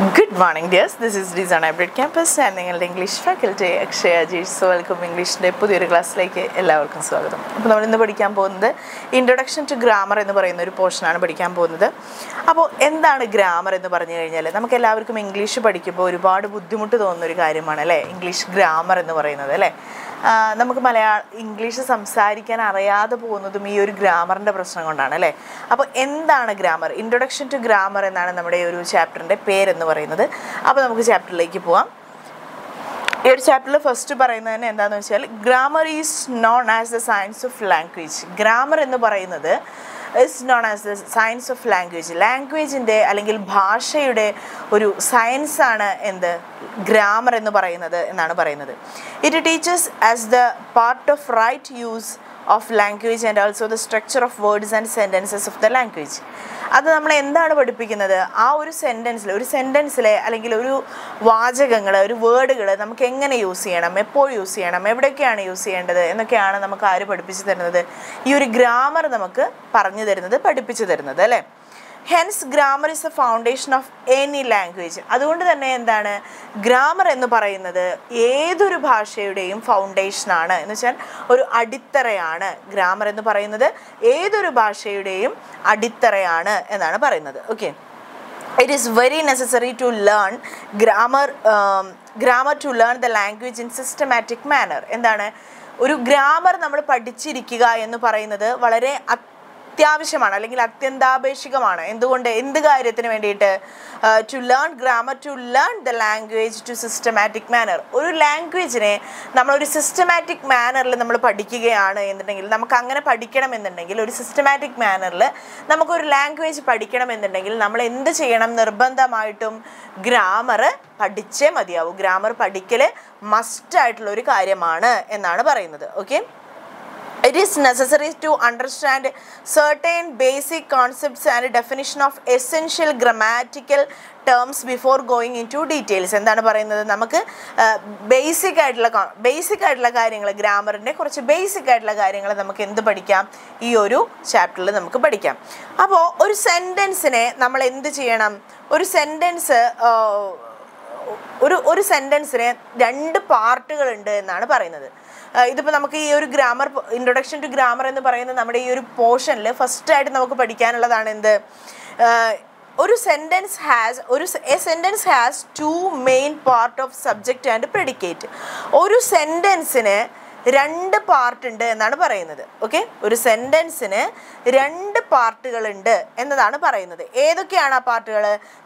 good morning dears this is Dyson hybrid campus ഞാൻ നിങ്ങളുടെ English faculty Akshaya Ajeesh so welcome ഇംഗ്ലീഷിൻ്റെ പുതിയൊരു ക്ലാസ്സിലേക്ക് എല്ലാവർക്കും സ്വാഗതം അപ്പോൾ നമ്മൾ ഇന്ന് പഠിക്കാൻ പോകുന്നത് ഇൻട്രൊഡക്ഷൻ ടു ഗ്രാമർ എന്ന് പറയുന്ന ഒരു പോർഷനാണ് പഠിക്കാൻ പോകുന്നത് അപ്പോൾ എന്താണ് ഗ്രാമർ എന്ന് പറഞ്ഞു കഴിഞ്ഞാൽ നമുക്ക് എല്ലാവർക്കും ഇംഗ്ലീഷ് പഠിക്കുമ്പോൾ ഒരുപാട് ബുദ്ധിമുട്ട് തോന്നുന്ന ഒരു കാര്യമാണ് അല്ലേ ഇംഗ്ലീഷ് ഗ്രാമർ എന്ന് പറയുന്നത് അല്ലേ ആ, നമുക്ക് മലയാള ഇംഗ്ലീഷ് സംസാരിക്കാൻ അറിയാതെ പോകുന്നതും ഈ ഒരു ഗ്രാമറിൻ്റെ പ്രശ്നം കൊണ്ടാണ് അല്ലേ അപ്പോൾ എന്താണ് ഗ്രാമർ ഇൻട്രൊഡക്ഷൻ ടു ഗ്രാമർ എന്നാണ് നമ്മുടെ ഈ ഒരു ചാപ്റ്ററിൻ്റെ പേരെന്ന് പറയുന്നത് അപ്പോൾ നമുക്ക് ചാപ്റ്ററിലേക്ക് പോവാം ഈ ഒരു ചാപ്റ്ററിൽ ഫസ്റ്റ് പറയുന്നത് തന്നെ എന്താണെന്ന് വെച്ചാൽ grammar is known as the science of language grammar എന്ന് പറയുന്നത് is known as the science of language ലാംഗ്വേജിൻ്റെ അല്ലെങ്കിൽ ഭാഷയുടെ ഒരു സയൻസാണ് എന്ത് ഗ്രാമർ എന്ന് പറയുന്നത് എന്നാണ് പറയുന്നത് it teaches as the part of right use of language and also the structure of words and sentences of the language അത് നമ്മളെ എന്താണ് പഠിപ്പിക്കുന്നത് ആ ഒരു സെൻറ്റൻസിൽ ഒരു സെൻറ്റൻസിലെ അല്ലെങ്കിൽ ഒരു വാചകങ്ങൾ ഒരു വേർഡുകൾ നമുക്ക് എങ്ങനെ യൂസ് ചെയ്യണം എപ്പോൾ യൂസ് ചെയ്യണം എവിടെയൊക്കെയാണ് യൂസ് ചെയ്യേണ്ടത് എന്നൊക്കെയാണ് നമുക്ക് ആര് പഠിപ്പിച്ചു തരുന്നത് ഈ ഒരു ഗ്രാമർ നമുക്ക് പറഞ്ഞു തരുന്നത് പഠിപ്പിച്ചു തരുന്നത് അല്ലേ hence grammar is a foundation of any language അതുകൊണ്ട് തന്നെ എന്താണ് ഗ്രാമർ എന്ന് പറയുന്നത് ഏതൊരു ഭാഷയുടെയും ഫൗണ്ടേഷനാണ് എന്ന് വെച്ചാൽ ഒരു അടിത്തറയാണ് ഗ്രാമർ എന്ന് പറയുന്നത് ഏതൊരു ഭാഷയുടെയും അടിത്തറയാണ് എന്നാണ് പറയുന്നത് okay it is very necessary to learn grammar grammar to learn the language in systematic manner എന്താണ് ഒരു ഗ്രാമർ നമ്മൾ പഠിച്ചിരിക്കുക എന്ന് പറയുന്നത് വളരെ അത്യാവശ്യമാണ് അല്ലെങ്കിൽ അത്യന്താപേക്ഷികമാണ് എന്തുകൊണ്ട് എന്ത് കാര്യത്തിന് വേണ്ടിയിട്ട് to learn grammar to learn the language to systematic manner ഒരു ലാംഗ്വേജിനെ നമ്മളൊരു സിസ്റ്റമാറ്റിക് മാനറിൽ നമ്മൾ പഠിക്കുകയാണ് എന്നുണ്ടെങ്കിൽ നമുക്ക് അങ്ങനെ പഠിക്കണം എന്നുണ്ടെങ്കിൽ ഒരു സിസ്റ്റമാറ്റിക് മാനറിൽ നമുക്കൊരു ലാംഗ്വേജ് പഠിക്കണം എന്നുണ്ടെങ്കിൽ നമ്മൾ എന്ത് ചെയ്യണം നിർബന്ധമായിട്ടും ഗ്രാമർ പഠിച്ചേ മതിയാവൂ ഗ്രാമർ പഠിക്കൽ മസ്റ്റ് ആയിട്ടുള്ള ഒരു കാര്യമാണ് എന്നാണ് പറയുന്നത് okay it is necessary to understand certain basic concepts and definition of essential grammatical terms before going into details എന്താണ് പറയുന്നത് നമുക്ക് ബേസിക് ആയിട്ടുള്ള ബേസിക് ആയിട്ടുള്ള കാര്യങ്ങൾ ഗ്രാമറിൻ്റെ കുറച്ച് ബേസിക് ആയിട്ടുള്ള കാര്യങ്ങൾ നമുക്ക് എന്ത് പഠിക്കാം ഈ ഒരു ചാപ്റ്ററിൽ നമുക്ക് പഠിക്കാം അപ്പോൾ ഒരു സെൻറ്റൻസിനെ നമ്മൾ എന്ത് ചെയ്യണം ഒരു സെൻറ്റൻസ് ഒരു ഒരു സെൻറ്റൻസിന് രണ്ട് പാർട്ടുകളുണ്ട് എന്നാണ് പറയുന്നത് ഇതിപ്പോൾ നമുക്ക് ഈ ഒരു ഗ്രാമർ ഇൻട്രൊഡക്ഷൻ ടു ഗ്രാമർ എന്ന് പറയുന്നത് നമ്മുടെ ഈ ഒരു പോർഷനിൽ ഫസ്റ്റായിട്ട് നമുക്ക് പഠിക്കാനുള്ളതാണ് എന്ത് ആഹ് ഒരു സെൻറ്റൻസ് ഹാസ് ഒരു a sentence has two main part of subject and predicate ഒരു സെൻറ്റൻസിന് രണ്ട് പാർട്ട് ഉണ്ട് എന്നാണ് പറയുന്നത് ഓക്കെ ഒരു സെൻറ്റൻസിന് രണ്ട് പാർട്ടുകളുണ്ട് എന്നതാണ് പറയുന്നത് ഏതൊക്കെയാണ് ആ പാർട്ടുകൾ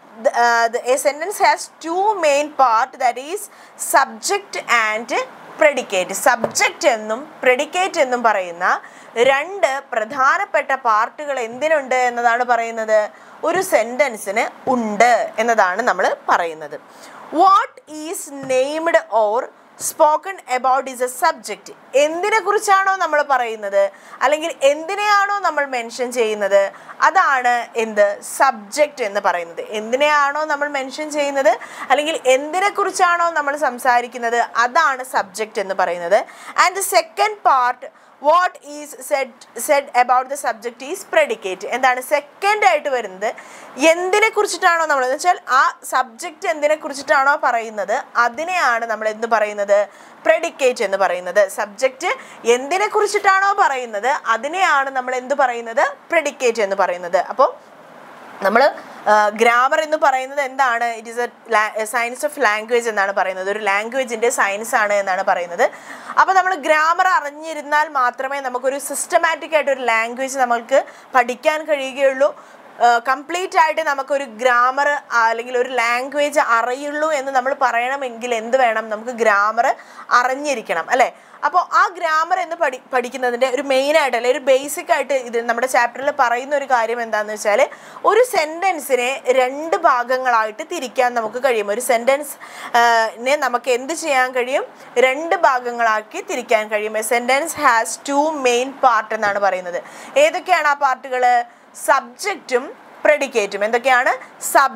a sentence has two main part that is subject and predicate subject എന്നും പ്രെഡിക്കേറ്റ് എന്നും പറയുന്ന രണ്ട് പ്രധാനപ്പെട്ട പാർട്ടുകൾ എന്തിനുണ്ട് എന്നതാണ് പറയുന്നത് ഒരു സെൻറ്റൻസിന് ഉണ്ട് എന്നതാണ് നമ്മൾ പറയുന്നത് what is named or spoken about is a subject എന്തിനെ കുറിച്ചാണോ നമ്മൾ പറയുന്നത് അല്ലെങ്കിൽ എന്തിനെയാണോ നമ്മൾ മെൻഷൻ ചെയ്യുന്നത് അതാണ് എന്ത് സബ്ജക്റ്റ് എന്ന് പറയുന്നത് എന്തിനെയാണോ നമ്മൾ മെൻഷൻ ചെയ്യുന്നത് അല്ലെങ്കിൽ എന്തിനെ കുറിച്ചാണോ നമ്മൾ സംസാരിക്കുന്നത് അതാണ് സബ്ജക്റ്റ് എന്ന് പറയുന്നത് and the second part what is said said about the subject is predicate എന്താണ് സെക്കൻഡ് ആയിട്ട് വരുന്നത് എന്തിനെ കുറിച്ചിട്ടാണോ നമ്മൾ എന്ന് വെച്ചാൽ ആ സബ്ജക്റ്റ് എന്തിനെ കുറിച്ചിട്ടാണോ പറയുന്നത് അതിനെയാണ് നമ്മൾ എന്ത് പറയുന്നത് പ്രെഡിക്കേറ്റ് എന്ന് പറയുന്നത് സബ്ജക്റ്റ് എന്തിനെ കുറിച്ചിട്ടാണോ പറയുന്നത് അതിനെയാണ് നമ്മൾ എന്ത് പറയുന്നത് പ്രെഡിക്കേറ്റ് എന്ന് പറയുന്നത് അപ്പോൾ നമ്മൾ ഗ്രാമർ എന്ന് പറയുന്നത് എന്താണ് it is a science of language എന്നാണ് പറയുന്നത് ഒരു ലാംഗ്വേജിൻ്റെ സയൻസ് ആണ് എന്നാണ് പറയുന്നത് അപ്പോൾ നമ്മൾ ഗ്രാമർ അറിഞ്ഞിരുന്നാൽ മാത്രമേ നമുക്കൊരു സിസ്റ്റമാറ്റിക് ആയിട്ട് ഒരു ലാംഗ്വേജ് നമ്മൾക്ക് പഠിക്കാൻ കഴിയുകയുള്ളൂ കംപ്ലീറ്റ് ആയിട്ട് നമുക്കൊരു ഗ്രാമർ അല്ലെങ്കിൽ ഒരു ലാംഗ്വേജ് അറിയുള്ളൂ എന്ന് നമ്മൾ പറയണമെങ്കിൽ എന്ത് വേണം നമുക്ക് ഗ്രാമർ അറിഞ്ഞിരിക്കണം അല്ലേ അപ്പോൾ ആ ഗ്രാമർ എന്ന് പഠി പഠിക്കുന്നതിൻ്റെ ഒരു മെയിൻ ആയിട്ട് അല്ലെങ്കിൽ ഒരു ബേസിക് ആയിട്ട് ഇത് നമ്മുടെ ചാപ്റ്ററിൽ പറയുന്ന ഒരു കാര്യം എന്താണെന്ന് വെച്ചാൽ ഒരു സെൻറ്റൻസിനെ രണ്ട് ഭാഗങ്ങളായിട്ട് തിരിക്കാൻ നമുക്ക് കഴിയും ഒരു സെൻറ്റൻസ് നെ നമുക്ക് എന്ത് ചെയ്യാൻ കഴിയും രണ്ട് ഭാഗങ്ങളാക്കി തിരിക്കാൻ കഴിയും a sentence has two main part എന്നാണ് പറയുന്നത് ഏതൊക്കെയാണ് ആ പാർട്ടുകൾ സബ്ജക്റ്റും പ്രെഡിക്കേറ്റും എന്തൊക്കെയാണ്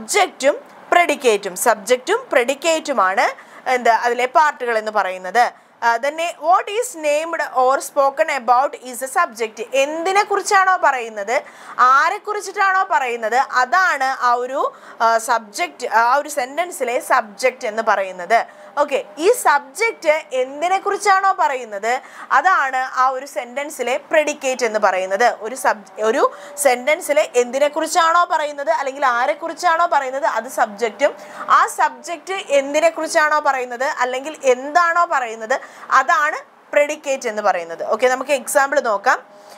സബ്ജക്റ്റും പ്രെഡിക്കേറ്റും സബ്ജക്റ്റും പ്രെഡിക്കേറ്റുമാണ് എന്താ അതിലെ പാർട്ടുകൾ എന്ന് പറയുന്നത് തന്നെ what is named or spoken about is a subject എന്തിനെ കുറിച്ചാണോ പറയുന്നത് ആരെ കുറിച്ചിട്ടാണോ പറയുന്നത് അതാണ് ആ ഒരു സബ്ജക്റ്റ് ആ ഒരു സെൻറ്റൻസിലെ സബ്ജക്റ്റ് എന്ന് പറയുന്നത് ഓക്കെ ഈ സബ്ജക്റ്റ് എന്തിനെ കുറിച്ചാണോ പറയുന്നത് അതാണ് ആ ഒരു സെൻറ്റൻസിലെ പ്രെഡിക്കേറ്റ് എന്ന് പറയുന്നത് ഒരു സബ് ഒരു സെൻറ്റൻസിലെ എന്തിനെ കുറിച്ചാണോ പറയുന്നത് അല്ലെങ്കിൽ ആരെ കുറിച്ചാണോ പറയുന്നത് അത് സബ്ജക്റ്റും ആ സബ്ജക്റ്റ് എന്തിനെ കുറിച്ചാണോ പറയുന്നത് അല്ലെങ്കിൽ എന്താണോ പറയുന്നത് അതാണ് പ്രെഡിക്കേറ്റ് എന്ന് പറയുന്നത് ഓക്കെ നമുക്ക് എക്സാമ്പിൾ നോക്കാം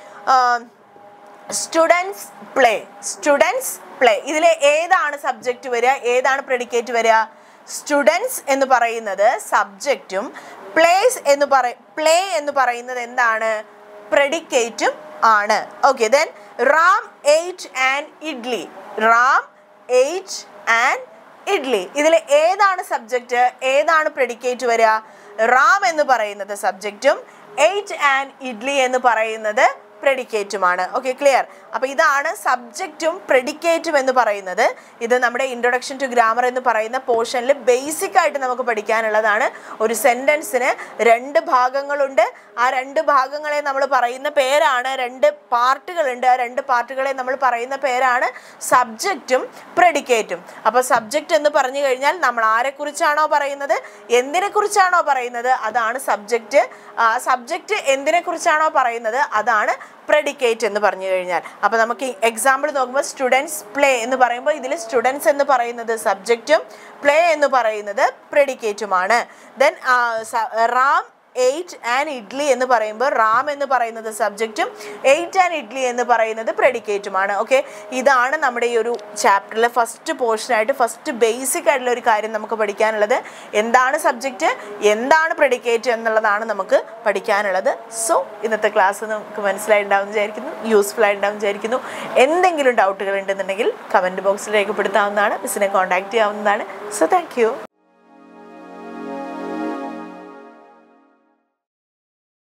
സ്റ്റുഡൻസ് പ്ലേ സ്റ്റുഡൻസ് പ്ലേ ഇതിലെ ഏതാണ് സബ്ജക്റ്റ് വരിക ഏതാണ് പ്രെഡിക്കേറ്റ് വരിക സ്റ്റുഡൻസ് എന്ന് പറയുന്നത് സബ്ജക്റ്റും പ്ലേസ് എന്ന് പറ പ്ലേ എന്ന് പറയുന്നത് എന്താണ് പ്രെഡിക്കേറ്റും ആണ് okay then Ram ate and idli Ram ate and idli ഇതിൽ ഏതാണ് സബ്ജക്റ്റ് ഏതാണ് പ്രെഡിക്കേറ്റ് വരിക റാം എന്ന് പറയുന്നത് സബ്ജക്റ്റും എയ്റ്റ് ആൻഡ് ഇഡ്ലി എന്ന് പറയുന്നത് പ്രെഡിക്കേറ്റുമാണ് ഓക്കെ ക്ലിയർ അപ്പോൾ ഇതാണ് സബ്ജക്റ്റും പ്രെഡിക്കേറ്റും എന്ന് പറയുന്നത് ഇത് നമ്മുടെ ഇൻട്രൊഡക്ഷൻ ടു ഗ്രാമർ എന്ന് പറയുന്ന പോർഷനിൽ ബേസിക് ആയിട്ട് നമുക്ക് പഠിക്കാനുള്ളതാണ് ഒരു സെൻറ്റൻസിന് രണ്ട് ഭാഗങ്ങളുണ്ട് ആ രണ്ട് ഭാഗങ്ങളെ നമ്മൾ പറയുന്ന പേരാണ് രണ്ട് പാർട്ടുകളുണ്ട് ആ രണ്ട് പാർട്ടുകളെ നമ്മൾ പറയുന്ന പേരാണ് സബ്ജക്റ്റും പ്രെഡിക്കേറ്റും അപ്പോൾ സബ്ജക്റ്റ് എന്ന് പറഞ്ഞു കഴിഞ്ഞാൽ നമ്മൾ ആരെക്കുറിച്ചാണോ പറയുന്നത് എന്തിനെക്കുറിച്ചാണോ പറയുന്നത് അതാണ് സബ്ജക്റ്റ് സബ്ജക്റ്റ് എന്തിനെക്കുറിച്ചാണോ പറയുന്നത് അതാണ് പ്രെഡിക്കേറ്റ് എന്ന് പറഞ്ഞു കഴിഞ്ഞാൽ അപ്പോൾ നമുക്ക് എക്സാമ്പിൾ നോക്കുമ്പോൾ സ്റ്റുഡൻസ് പ്ലേ എന്ന് പറയുമ്പോൾ ഇതിൽ സ്റ്റുഡൻസ് എന്ന് പറയുന്നത് സബ്ജക്റ്റും പ്ലേ എന്ന് പറയുന്നത് പ്രെഡിക്കേറ്റുമാണ് then Ram ate and idli എന്ന് പറയുമ്പോൾ റാം എന്ന് പറയുന്നത് സബ്ജക്റ്റും എയ്റ്റ് ആൻഡ് ഇഡ്ലി എന്ന് പറയുന്നത് പ്രെഡിക്കേറ്റുമാണ് ഓക്കെ ഇതാണ് നമ്മുടെ ഈ ഒരു ചാപ്റ്ററിലെ ഫസ്റ്റ് പോർഷനായിട്ട് ഫസ്റ്റ് ബേസിക് ആയിട്ടുള്ള ഒരു കാര്യം നമുക്ക് പഠിക്കാനുള്ളത് എന്താണ് സബ്ജക്റ്റ് എന്താണ് പ്രെഡിക്കേറ്റ് എന്നുള്ളതാണ് നമുക്ക് പഠിക്കാനുള്ളത് സോ ഇന്നത്തെ ക്ലാസ് നമുക്ക് മനസ്സിലായിട്ടുണ്ടാവും വിചാരിക്കുന്നു യൂസ്ഫുൾ ആയിട്ടുണ്ടാവും വിചാരിക്കുന്നു എന്തെങ്കിലും ഡൗട്ടുകൾ ഉണ്ടെന്നുണ്ടെങ്കിൽ കമൻറ്റ് ബോക്സിൽ രേഖപ്പെടുത്താവുന്നതാണ് മിസ്സിനെ കോൺടാക്ട് ചെയ്യാവുന്നതാണ് സോ താങ്ക്